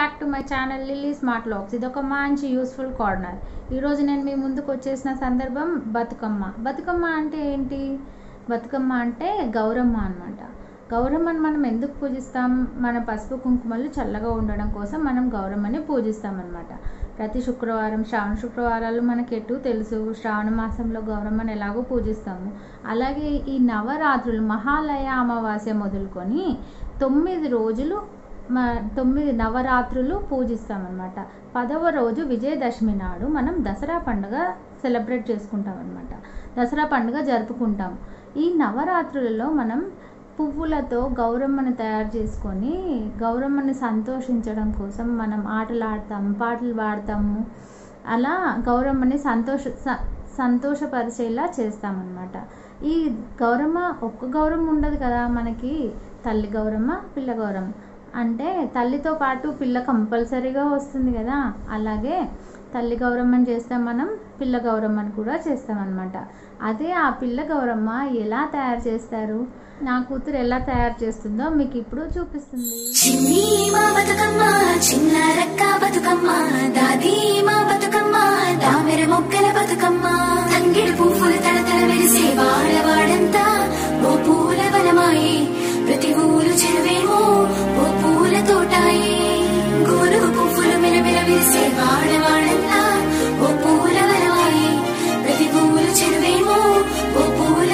Back to my channel Lily smart locks ఇది ఒక మంచి యూస్ఫుల్ కార్నర్ ఈరోజు నేను మీ ముందుకు వచ్చేసిన సందర్భం బతుకమ్మ బతుకమ్మ అంటే ఏంటి బతుకమ్మ అంటే గౌరమ్మ అన్నమాట గౌరమ్మని మనం ఎందుకు పూజిస్తాం మన పసుపు కుంకుమలు చల్లగా ఉండడం కోసం మనం గౌరమ్మని పూజిస్తాం అన్నమాట ప్రతి శుక్రవారం శ్రావణ శుక్రవారాలు మనకి ఎటు తెలుసు శ్రావణ మాసంలో గౌరమ్మని ఎలాగో పూజిస్తాము అలాగే ఈ నవరాత్రులు మహాలయ అమావాస్య మొదలుకొని తొమ్మిది రోజులు మ తొమ్మిది నవరాత్రులు పూజిస్తామన్నమాట పదవ రోజు విజయదశమి నాడు మనం దసరా పండుగ సెలబ్రేట్ చేసుకుంటాం అనమాట దసరా పండుగ జరుపుకుంటాం ఈ నవరాత్రులలో మనం పువ్వులతో గౌరమ్మని తయారు చేసుకొని గౌరమ్మని సంతోషించడం కోసం మనం ఆటలు ఆడతాము పాటలు పాడతాము అలా గౌరమ్మని సంతోష స- సంతోషపరిచేలా చేస్తామన్నమాట ఈ గౌరమ్మ ఒక్క గౌరమ్మ ఉండదు కదా మనకి తల్లి గౌరమ్మ పిల్ల గౌరమ్మ అంటే తల్లితో పాటు పిల్ల కంపల్సరీగా వస్తుంది కదా అలాగే తల్లి గౌరమ్మని చేస్తాం మనం పిల్ల గౌరమ్మని కూడా చేస్తామన్నమాట అదే ఆ పిల్ల గౌరమ్మ ఎలా తయారు చేస్తారు నా కూతురు ఎలా తయారు చేస్తుందో మీకు ఇప్పుడు చూపిస్తుంది చిన్ని మా బతుకమ్మ చిన్న రక్క బతుకమ్మ దాది మా బతుకమ్మ దామెర మొక్కల బతుకమ్మ తంగిడి పువ్వులు తడతడ మెరిసే వాడవాడంతా ఓ పూల వనమాయే ప్రతి ఊరు చెరువేమో ఓ పూల తోటాయే గోరు పువ్వులు మెలమెల విరిసే వాడవాడంతా ఓ పూల వనమాయే ప్రతి ఊరు చెరువేమో ఓ పూల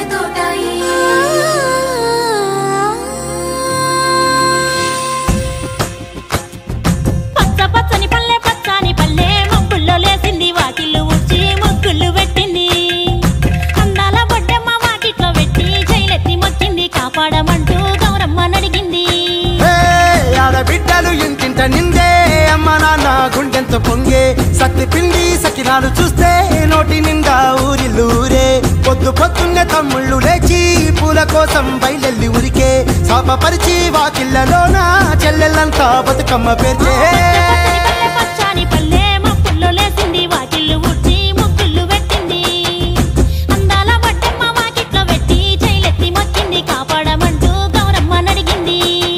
పచ్చ పచ్చని పల్లె పచ్చని పల్లె మబ్బుల్లో లేసింది వాకిళ్ళు ఉచ్చి ముగ్గులు పెట్టింది అందాల బొడ్డమ్మ వాకిట్లో పెట్టి జైలెత్తి మొక్కింది కాపాడమంటూ గౌరమ్మ నడిగింది ఏ, ఆడబిడ్డలు ఇంటింట నిందే అమ్మ నాన్న గుండెంత పొంగే సత్తి పిండి సకినాలు చూస్తే నోటి నిండా ఊరిల్లూరే పొద్దు పొద్దున్నే తమ్ముళ్ళు లేచి పూల కోసం బయలెల్లి ఉరికే శాపపరిచి వాకిళ్ళలోన చెల్లెళ్ళంతా బతుకమ్మ పేర్చే పచ్చని పల్లె పచ్చని పల్లె మబ్బుల్లో లేసింది వాకిళ్ళు ఉచ్చి ముగ్గులు పెట్టింది అందాల బొడ్డమ్మ వాకిట్లో పెట్టి జైలెత్తి మొక్కింది కాపాడమంటూ గౌరమ్మ నడిగింది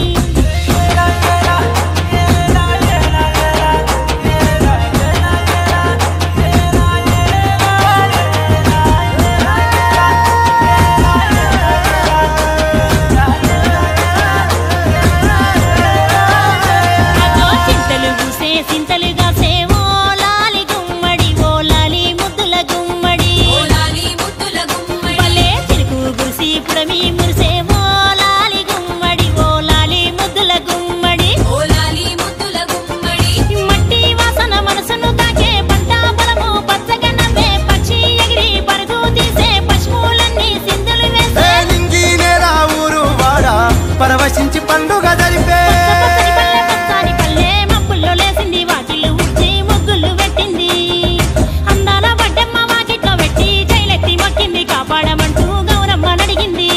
అదో చింతలు పూసే చింతలుగా సేవో లాలి గుమ్మడి ఓ లాలి ముద్దుల గుమ్మడి భలే చిరుకు గురిసి పుడమి మురిసే ఓ లాలి గుమ్మడి ఓ లాలి ముద్దుల గుమ్మడి మట్టి వాసన మనసును తాకే పంట పొలము పచ్చగా నవ్వే పక్షి ఎగిరి పరుగు తీసే పశువులన్నీ సింధులు ఏ వేసే నింగి నేల ఊరు వాడ పరవశించి పండుగ జరిపే పచ్చని పల్లె పచ్చని పల్లె మబ్బుల్లో లేసింది వాకిళ్ళు ఉచ్చి ముగ్గులు పెట్టింది అందాల వడ్డమ్మ వాకిట్లో పెట్టి జైలెత్తి మొక్కింది కాపాడమంటూ గౌరమ్మ నడిగింది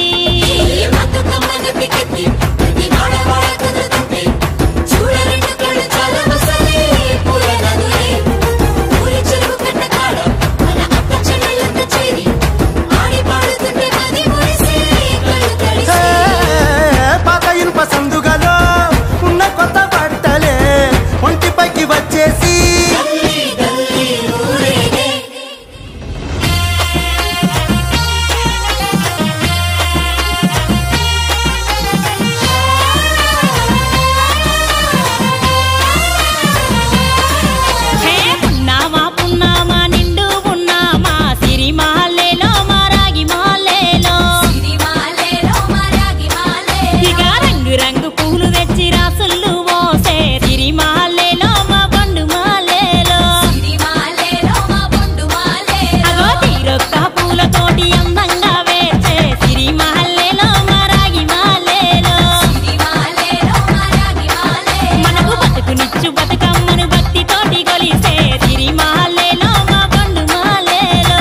ఏ, పాత ఇనుప సందుగలో ఉన్న కొత్త బట్టలే ఒంటిపైకి వచ్చేసి హే పున్నామా పున్నామా నిండు పున్నామా సిరిమాలేలో మా రాగి మాలేలో ఇక రంగు రంగు పూలు తెచ్చి రాసుళ్ళు మోసే సిరిమాలేలో మా బండు మాలేలో అగో తీరొక్క పూలతోటి అందంగా వేచే సిరిమాలేలో మా రాగి మాలేలో మనకు బతుకునిచ్చు బతుకమ్మను భక్తితోటి కొలిసే సిరిమాలేలో మా బండు మాలేలో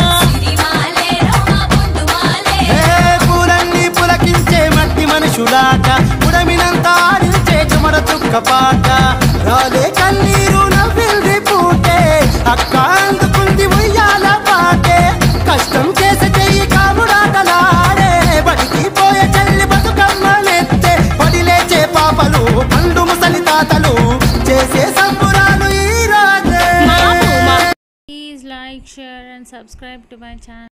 ఏ పూలన్నీ పులకించే మట్టి మనుషులాట ఉడమినంత ఆడించే చెమర చుక్క పాట రాలే కన్నీరు నవ్వింది పూటే అక్క అందుకుంది ఉయ్యాల పాటే కష్టం చేసే చెయ్యి కాముడాటలాడే బడికి పోయే చెల్లి బతుకమ్మ నెత్తే పడి లేచే పాపలు పండు ముసలి తాతలు చే చేసే సంబురాలు ఈ రోజే మా Bhuma Please like, share and subscribe to my channel.